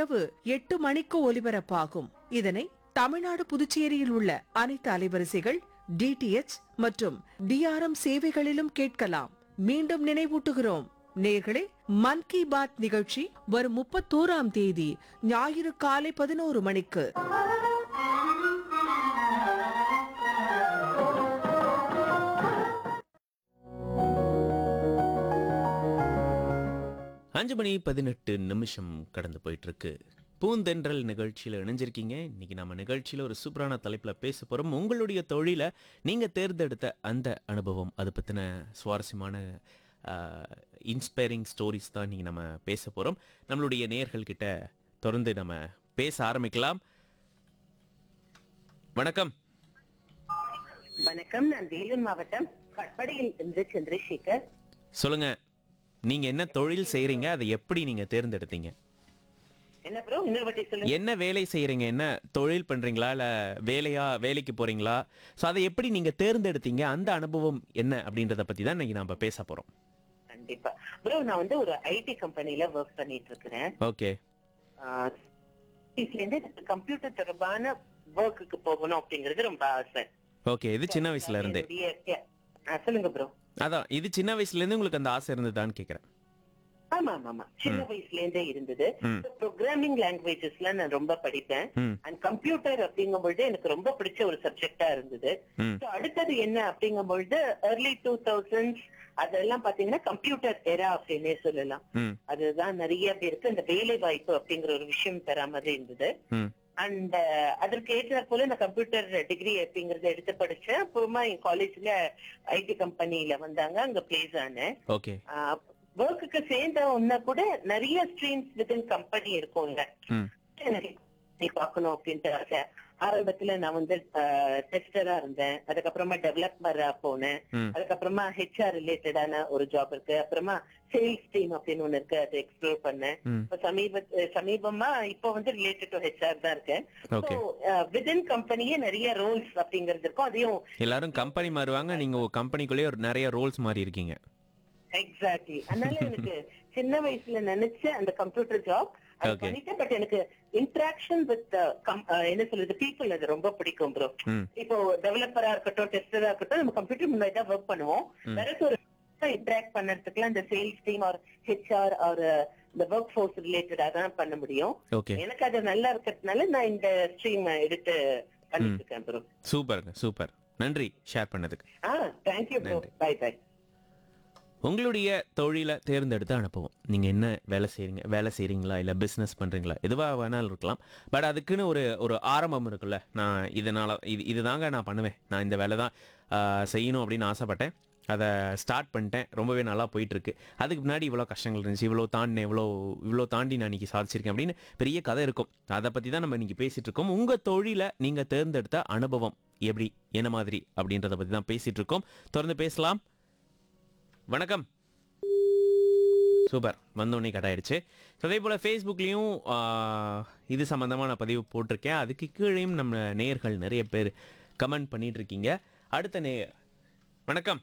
இரவு எட்டு மணிக்கு ஒலிபரப்பாகும் இதனை தமிழ்நாடு புதுச்சேரியில் உள்ள அனைத்து அலைவரிசைகள் டிடிஎச் மற்றும் டிஆர்எம் சேவைகளிலும் கேட்கலாம் மீண்டும் நினைவூட்டுகிறோம் நேர்களே மன் கி பாத் நிகழ்ச்சி வரும் முப்பத்தோராம் தேதி ஞாயிறு காலை பதினோரு மணிக்கு அஞ்சு மணி பதினெட்டு நிமிஷம் கடந்து போயிட்டு இருக்கு பூந்தென்றல் நிகழ்ச்சியில் இணைஞ்சிருக்கீங்க இன்னைக்கு நம்ம நிகழ்ச்சியில் ஒரு சூப்பரான தலைப்பில் பேச போகிறோம் உங்களுடைய தொழிலை நீங்கள் தேர்ந்தெடுத்த அந்த அனுபவம் அதை பற்றின சுவாரஸ்யமான இன்ஸ்பைரிங் ஸ்டோரிஸ் தான் இன்னைக்கு நம்ம பேச போகிறோம் நம்மளுடைய நேயர்கள்கிட்ட தொடர்ந்து நம்ம பேச ஆரம்பிக்கலாம் வணக்கம் வணக்கம் நான் வேலூர் மாவட்டம் கட்படியில் இருந்து சந்திரசேகர் சொல்லுங்க நீங்கள் என்ன தொழில் செய்கிறீங்க அதை எப்படி நீங்கள் தேர்ந்தெடுத்தீங்க என்ன ப்ரோ இன்னொரு வாட்டி சொல்லுங்க என்ன வேலை செய்யறீங்க என்ன தொழில் பண்றீங்களா இல்ல வேலையா வேலைக்கு போறீங்களா ஸோ அதை எப்படி நீங்க தேர்ந்தெடுத்தீங்க அந்த அனுபவம் என்ன அப்படின்றத பத்தி தான் இன்னைக்கு நம்ம பேச போறோம் கண்டிப்பா ப்ரோ நான் வந்து ஒரு ஐடி கம்பெனில ஒர்க் பண்ணிட்டு இருக்கிறேன் ஓகே ஆஹ் இதுல இருந்து எனக்கு கம்ப்யூட்டர் தொடர்பான ஒர்க்குக்கு போகணும் அப்படிங்கிறது ரொம்ப ஆசை ஓகே இது சின்ன வயசுல இருந்தே என்னுடைய- ஆ, சொல்லுங்க ப்ரோ அதான் இது சின்ன வயசுல இருந்து உங்களுக்கு அந்த ஆசை இருந்ததான்னு கேக்குறேன் ஆமா ஆமா ஆமா சின்ன வயசுல இருந்தே இருந்தது ம். ப்ரோக்ராமிங் லாங்குவேஜஸ்ல நான் ரொம்ப படிப்பேன் ம் அண்ட் கம்ப்யூட்டர் அப்படிங்கும் பொழுது எனக்கு ரொம்ப பிடிச்ச ஒரு சப்ஜெக்டா இருந்தது ம் So, அடுத்தது என்ன அப்படிங்கும் பொழுது ஏர்லி டூ தௌசண்ட்ஸ் அதெல்லாம் பாத்தீங்கன்னா கம்ப்யூட்டர் எரா அப்படின்னே சொல்லலாம் ம் அதுதான் நிறைய பேருக்கு அந்த வேலை வாய்ப்பு அப்படிங்கிற ஒரு விஷயம் தர மாதிரி இருந்தது ம் அண்ட் அதற்கு ஏற்ற போல நான் கம்ப்யூட்டர் டிகிரி அப்படிங்கறத எடுத்து படிச்சேன் அப்புறமா என் காலேஜ்ல ஐடி கம்பெனில வந்தாங்க அங்க பிளேஸ் ஆனேன் ஓகே ஒர்க்குக்கு சேர்ந்த உடனே கூட நிறைய ஸ்ட்ரீம்ஸ் வித்தின் கம்பெனி இருக்கும்ல ம் எனக்கு நீ பார்க்கணும் அப்படின்ட்டு ஆசை ஆரம்பத்துல நான் வந்து டெஸ்டரா இருந்தேன் அதுக்கப்புறமா டெவலப்பரா போனேன் ம் அதுக்கப்புறமா ஹெச்ஆர் ரிலேட்டடான ஒரு ஜாப் இருக்கு அப்புறமா சேல்ஸ் டீம் அப்படின்னு ஒண்ணு இருக்கு அதை எக்ஸ்ப்ளோர் பண்ணேன் ம் இப்ப சமீப சமீபமா இப்போ வந்து ரிலேட்டட் டு ஹெச்ஆர் தான் இருக்கேன் ஓகே விதின் கம்பெனியே நிறைய ரோல்ஸ் அப்படிங்கிறது இருக்கும் அதையும் எல்லாரும் கம்பெனி மாறுவாங்க நீங்க ஒரு கம்பெனிக்குள்ளேயே ஒரு நிறைய ரோல்ஸ் மாறி இருக்கீங்க எக்ஸாக்ட்லி அதனால எனக்கு சின்ன வயசுல நினைச்ச அந்த கம்ப்யூட்டர் ஜாப் Okay. பண்ணிட்டேன் பட் எனக்கு இன்டராக்ஷன் வித் என்ன சொல்றது பீப்புள் அது ரொம்ப பிடிக்கும் ப்ரோ ம் இப்போ டெவலப்பரா இருக்கட்டும் டெஸ்டரா இருக்கட்டும் நம்ம கம்ப்யூட்டர் முன்னாடி தான் ஒர்க் பண்ணுவோம் வேற ஒரு இன்டராக்ட் பண்ணறதுக்குலாம் இந்த sales team or HR or இந்த ஒர்க் ஃபோர்ஸ் ரிலேட்டடா தான் பண்ண முடியும் ஓகே எனக்கு அது நல்லா இருக்கிறதுனால நான் இந்த ஸ்ட்ரீம் எடுத்து பண்ணிட்டு இருக்கேன் ப்ரோ சூப்பருங்க சூப்பர் நன்றி ஷேர் பண்ணதுக்கு ஆ தேங்க்யூ ப்ரோ நன்றி. பை பை உங்களுடைய தொழிலை தேர்ந்தெடுத்த அனுபவம் நீங்கள் என்ன வேலை செய்கிறீங்க வேலை செய்கிறீங்களா இல்லை பிஸ்னஸ் பண்ணுறீங்களா எதுவாக வேணாலும் இருக்கலாம் பட் அதுக்குன்னு ஒரு ஒரு ஆரம்பம் இருக்குல்ல நான் இதனால் இது இதுதாங்க நான் பண்ணுவேன் நான் இந்த வேலை தான் ஆஹ், செய்யணும் அப்படின்னு ஆசைப்பட்டேன் அதை ஸ்டார்ட் பண்ணிட்டேன் ரொம்பவே நல்லா போயிட்டு இருக்கு அதுக்கு முன்னாடி இவ்வளோ கஷ்டங்கள் இருந்துச்சு இவ்வளோ தாண்டினேன் இவ்வளோ இவ்வளோ தாண்டி நான் இன்னைக்கு சாதிச்சிருக்கேன் அப்படின்னு பெரிய கதை இருக்கும் அதை பற்றி தான் நம்ம இன்னைக்கு பேசிட்டு இருக்கோம் உங்கள் தொழிலை நீங்கள் தேர்ந்தெடுத்த அனுபவம் எப்படி என்ன மாதிரி அப்படின்றத பற்றி தான் பேசிட்டு இருக்கோம் தொடர்ந்து பேசலாம் வணக்கம் சூப்பர் வந்தோடனே கட் ஆயிடுச்சு ஸோ அதே போல் ஃபேஸ்புக்லேயும் இது சம்மந்தமாக நான் பதிவு போட்டிருக்கேன் அதுக்கு கீழேயும் நம்ம நேயர்கள் நிறைய பேர் கமெண்ட் பண்ணிட்டு இருக்கீங்க அடுத்த நேயர் வணக்கம்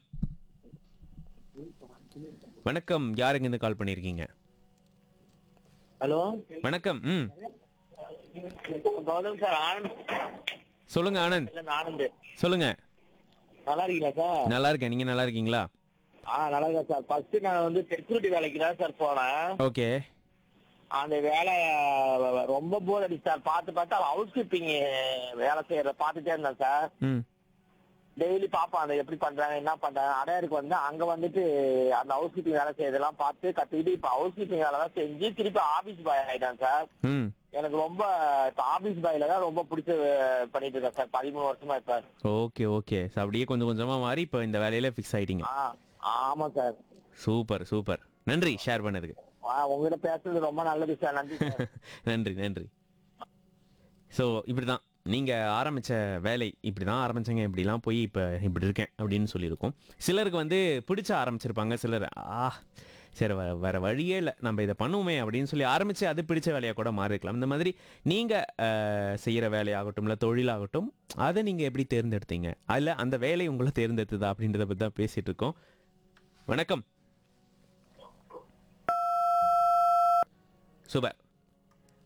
வணக்கம் யாருங்க இருந்து கால் பண்ணியிருக்கீங்க ஹலோ வணக்கம் ம் கௌதம் சார் ஆனந்த் சொல்லுங்க ஆனந்த் இல்ல ஆனந்த் சொல்லுங்க நல்லா இருக்கீங்களா சார் நல்லா இருக்கேன் நீங்க நல்லா இருக்கீங்களா ஆ நல்லா இருக்கேன் சார் ஃபர்ஸ்ட் நான் வந்து செக்யூரிட்டி வேலைக்கு தான் சார் போனேன் ஓகே அந்த வேலை ரொம்ப போர் அடிச்சு சார் பார்த்து பார்த்து ஹவுஸ் கீப்பிங் வேலை செய்யறத பார்த்துட்டே இருந்தேன் சார் ம் டெய்லி பார்ப்பேன் அதை எப்படி பண்றாங்க என்ன பண்றாங்க அடையாருக்கு வந்து அங்க வந்துட்டு அந்த ஹவுஸ் கீப்பிங் வேலை செய்யறதெல்லாம் பார்த்து கத்துக்கிட்டு இப்ப ஹவுஸ் கீப்பிங் வேலை தான் செஞ்சு திருப்பி ஆபீஸ் பாய் ஆயிட்டேன் சார் ம் எனக்கு ரொம்ப இப்ப ஆபீஸ் பாய்ல தான் ரொம்ப பிடிச்ச பண்ணிட்டு இருக்கேன் சார் பதிமூணு வருஷமா இப்ப ஓகே ஓகே ஸோ அப்படியே கொஞ்சம் கொஞ்சமாக மாறி இப்போ இந்த வேலையில ஃபிக்ஸ் ஆயிட்டீங்க ஆ ஆமா சார் சூப்பர் சூப்பர் நன்றி ஷேர் பண்ணதுக்கு ஆ, உங்ககிட்ட பேசுறது ரொம்ப நல்லது சார் நன்றி சார் நன்றி நன்றி ஸோ இப்படி தான் நீங்கள் ஆரம்பித்த வேலை இப்படி தான் ஆரம்பிச்சேங்க இப்படிலாம் போய் இப்போ இப்படி இருக்கேன் அப்படின்னு சொல்லியிருக்கோம் சிலருக்கு வந்து பிடிச்ச ஆரம்பிச்சிருப்பாங்க சிலர் ஆ சரி வ வேறு வழியே இல்லை நம்ம இதை பண்ணுவோமே அப்படின்னு சொல்லி ஆரம்பித்து அது பிடிச்ச வேலையாக கூட மாறி இருக்கலாம் இந்த மாதிரி நீங்கள் செய்கிற வேலையாகட்டும் இல்லை தொழிலாகட்டும் அதை நீங்கள் எப்படி தேர்ந்தெடுத்தீங்க அதில் அந்த வேலை உங்களை தேர்ந்தெடுத்ததா அப்படின்றத பற்றி தான் பேசிகிட்டு இருக்கோம் வணக்கம் சூப்பர்